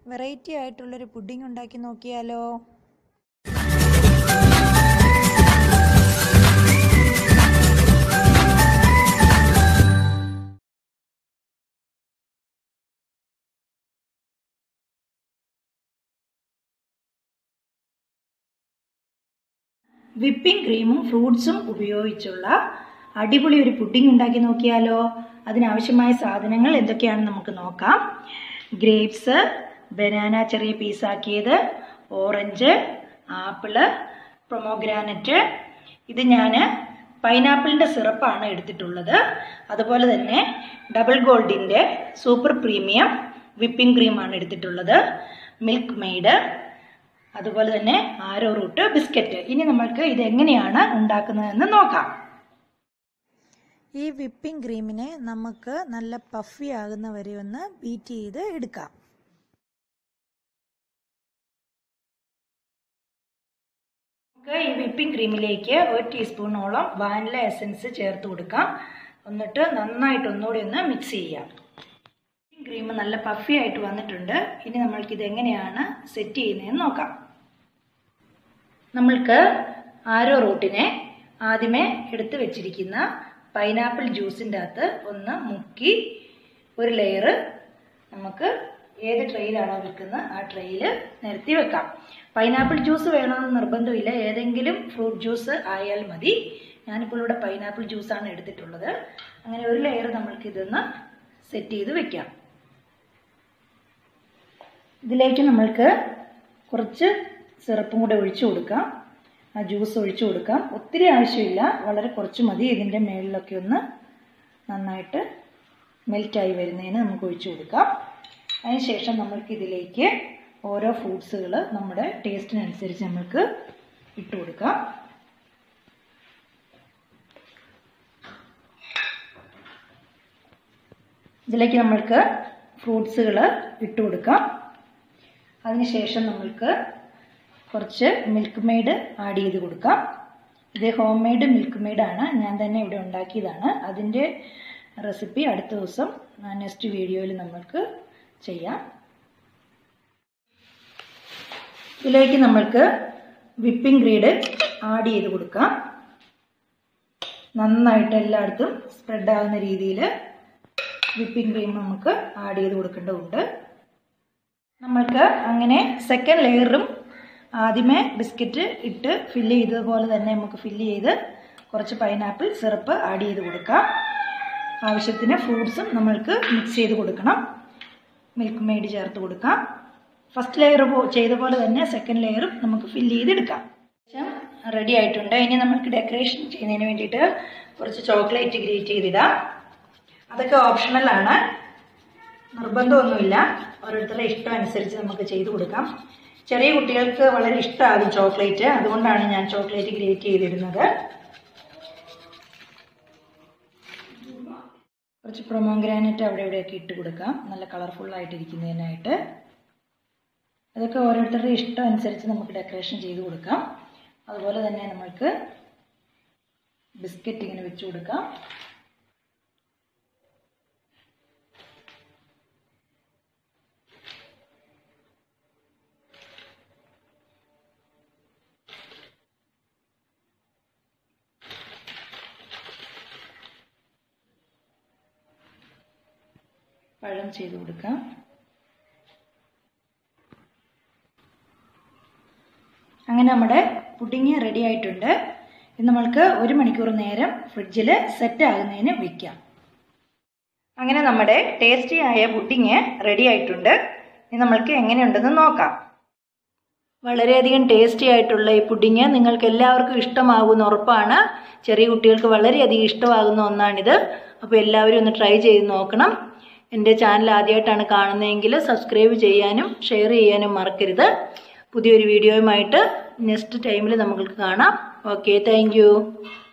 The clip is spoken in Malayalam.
വെറൈറ്റി ആയിട്ടുള്ളൊരു പുഡിംഗ് ഉണ്ടാക്കി നോക്കിയാലോ വിപ്പിംഗ് ക്രീമും ഫ്രൂട്ട്സും ഉപയോഗിച്ചുള്ള അടിപൊളി ഒരു പുഡിംഗ് ഉണ്ടാക്കി നോക്കിയാലോ അതിനാവശ്യമായ സാധനങ്ങൾ എന്തൊക്കെയാണെന്ന് നമുക്ക് നോക്കാം ഗ്രേപ്സ് ബനാന ചെറിയ പീസാക്കിയത് ഓറഞ്ച് ആപ്പിള് പ്രൊമോഗ്രാനറ്റ് ഇത് ഞാൻ പൈനാപ്പിളിൻ്റെ സിറപ്പാണ് എടുത്തിട്ടുള്ളത് അതുപോലെ തന്നെ ഡബിൾ ഗോൾഡിൻ്റെ സൂപ്പർ പ്രീമിയം വിപ്പിംഗ് ക്രീമാണ് എടുത്തിട്ടുള്ളത് മിൽക്ക് മെയ്ഡ് അതുപോലെ തന്നെ ആരോ റൂട്ട് ബിസ്ക്കറ്റ് ഇനി നമ്മൾക്ക് ഇത് എങ്ങനെയാണ് ഉണ്ടാക്കുന്നതെന്ന് നോക്കാം ഈ വിപ്പിംഗ് ക്രീമിനെ നമുക്ക് നല്ല പഫി ആകുന്ന വരെ ഒന്ന് ബീറ്റ് ചെയ്ത് എടുക്കാം നമുക്ക് ഈ വിപ്പിംഗ് ക്രീമിലേക്ക് ഒരു ടീസ്പൂണോളം വാനില എസൻസ് ചേർത്ത് കൊടുക്കാം എന്നിട്ട് നന്നായിട്ട് ഒന്നുകൂടി ഒന്ന് മിക്സ് ചെയ്യാം വിപ്പിംഗ് ക്രീം നല്ല പഫി ആയിട്ട് വന്നിട്ടുണ്ട് ഇനി നമ്മൾക്ക് ഇത് എങ്ങനെയാണ് സെറ്റ് ചെയ്യുന്നതെന്ന് നോക്കാം നമ്മൾക്ക് ആരോ റൂട്ടിനെ ആദ്യമേ എടുത്ത് വെച്ചിരിക്കുന്ന പൈനാപ്പിൾ ജ്യൂസിൻ്റെ അകത്ത് ഒന്ന് മുക്കി ഒരു ലെയർ നമുക്ക് ഏത് ട്രെയിലാണോ വെക്കുന്നത് ആ ട്രെയിൽ നിരത്തി വെക്കാം പൈനാപ്പിൾ ജ്യൂസ് വേണമെന്ന് നിർബന്ധമില്ല ഏതെങ്കിലും ഫ്രൂട്ട് ജ്യൂസ് ആയാൽ മതി ഞാനിപ്പോൾ ഇവിടെ പൈനാപ്പിൾ ജ്യൂസാണ് എടുത്തിട്ടുള്ളത് അങ്ങനെ ഒരു ലെയർ നമ്മൾക്ക് ഇതൊന്ന് സെറ്റ് ചെയ്ത് വെക്കാം ഇതിലേക്ക് നമ്മൾക്ക് കുറച്ച് സിറപ്പും കൂടെ ഒഴിച്ചു കൊടുക്കാം ആ ജ്യൂസ് ഒഴിച്ചു കൊടുക്കാം ഒത്തിരി ആവശ്യമില്ല വളരെ കുറച്ച് മതി ഇതിൻ്റെ മേളിലൊക്കെ ഒന്ന് നന്നായിട്ട് മെൽറ്റായി വരുന്നതിന് നമുക്ക് ഒഴിച്ചു കൊടുക്കാം അതിനുശേഷം നമ്മൾക്ക് ഇതിലേക്ക് ഓരോ ഫ്രൂട്ട്സുകൾ നമ്മുടെ ടേസ്റ്റിനനുസരിച്ച് നമുക്ക് ഇട്ട് കൊടുക്കാം ഇതിലേക്ക് നമ്മൾക്ക് ഫ്രൂട്ട്സുകൾ ഇട്ട് കൊടുക്കാം അതിനുശേഷം നമ്മൾക്ക് കുറച്ച് മിൽക്ക് മെയ്ഡ് ആഡ് ചെയ്ത് കൊടുക്കാം ഇത് ഹോം മെയ്ഡ് മിൽക്ക് മെയ്ഡാണ് ഞാൻ തന്നെ ഇവിടെ ഉണ്ടാക്കിയതാണ് അതിൻ്റെ റെസിപ്പി അടുത്ത ദിവസം നെക്സ്റ്റ് വീഡിയോയിൽ നമ്മൾക്ക് ചെയ്യാം ഇതിലേക്ക് നമ്മൾക്ക് വിപ്പിംഗ് ഗ്രീഡ് ആഡ് ചെയ്ത് കൊടുക്കാം നന്നായിട്ട് എല്ലായിടത്തും സ്പ്രെഡ് ആകുന്ന രീതിയിൽ വിപ്പിംഗ് ക്രീം നമുക്ക് ആഡ് ചെയ്ത് കൊടുക്കേണ്ടതുണ്ട് നമ്മൾക്ക് അങ്ങനെ സെക്കൻഡ് ലെയറും ആദ്യമേ ബിസ്ക്കറ്റ് ഇട്ട് ഫില്ല് ചെയ്തതുപോലെ തന്നെ നമുക്ക് ഫില്ല് ചെയ്ത് കുറച്ച് പൈനാപ്പിൾ സിറപ്പ് ആഡ് ചെയ്ത് കൊടുക്കാം ആവശ്യത്തിന് ഫ്രൂട്ട്സും നമ്മൾക്ക് മിക്സ് ചെയ്ത് കൊടുക്കണം മിൽക്ക് മെയ്ഡ് ചേർത്ത് കൊടുക്കാം ഫസ്റ്റ് ലെയർ ചെയ്ത പോലെ തന്നെ സെക്കൻഡ് ലെയറും നമുക്ക് ഫില്ല് ചെയ്തെടുക്കാം റെഡി ആയിട്ടുണ്ട് ഇനി നമുക്ക് ഡെക്കറേഷൻ ചെയ്യുന്നതിന് വേണ്ടിയിട്ട് കുറച്ച് ചോക്ലേറ്റ് ഗ്രേറ്റ് ചെയ്തിടാം അതൊക്കെ ഓപ്ഷണലാണ് നിർബന്ധമൊന്നുമില്ല ഓരോരുത്തരുടെ ഇഷ്ടം അനുസരിച്ച് നമുക്ക് ചെയ്തു കൊടുക്കാം ചെറിയ കുട്ടികൾക്ക് വളരെ ഇഷ്ടമാകും ചോക്ലേറ്റ് അതുകൊണ്ടാണ് ഞാൻ ചോക്ലേറ്റ് ഗ്രേറ്റ് ചെയ്തിടുന്നത് കുറച്ച് പ്രൊമോഗ്രാനറ്റ് അവിടെ ഇവിടെയൊക്കെ ഇട്ട് കൊടുക്കാം നല്ല കളർഫുൾ ആയിട്ടിരിക്കുന്നതിനായിട്ട് അതൊക്കെ ഓരോരുത്തരുടെ ഇഷ്ടം അനുസരിച്ച് നമുക്ക് ഡെക്കറേഷൻ ചെയ്ത് കൊടുക്കാം അതുപോലെ തന്നെ നമ്മൾക്ക് ബിസ്ക്കറ്റ് ഇങ്ങനെ വെച്ച് കൊടുക്കാം പഴം ചെയ്ത് കൊടുക്കാം അങ്ങനെ നമ്മുടെ പുഡിങ് റെഡി ആയിട്ടുണ്ട് ഇത് നമ്മൾക്ക് ഒരു മണിക്കൂർ നേരം ഫ്രിഡ്ജിൽ സെറ്റ് ആകുന്നതിന് വയ്ക്കാം അങ്ങനെ നമ്മുടെ ടേസ്റ്റി ആയ പുഡിങ് റെഡി ആയിട്ടുണ്ട് ഇനി നമ്മൾക്ക് എങ്ങനെയുണ്ടെന്ന് നോക്കാം വളരെയധികം ടേസ്റ്റി ആയിട്ടുള്ള ഈ പുഡിങ് നിങ്ങൾക്ക് എല്ലാവർക്കും ഇഷ്ടമാകുമെന്ന് ഉറപ്പാണ് ചെറിയ കുട്ടികൾക്ക് വളരെയധികം ഇഷ്ടമാകുന്ന ഒന്നാണിത് അപ്പോൾ എല്ലാവരും ഒന്ന് ട്രൈ ചെയ്ത് നോക്കണം എൻ്റെ ചാനൽ ആദ്യമായിട്ടാണ് കാണുന്നതെങ്കിൽ സബ്സ്ക്രൈബ് ചെയ്യാനും ഷെയർ ചെയ്യാനും മറക്കരുത് പുതിയൊരു വീഡിയോയുമായിട്ട് നെക്സ്റ്റ് ടൈമിൽ നമുക്ക് കാണാം ഓക്കെ താങ്ക്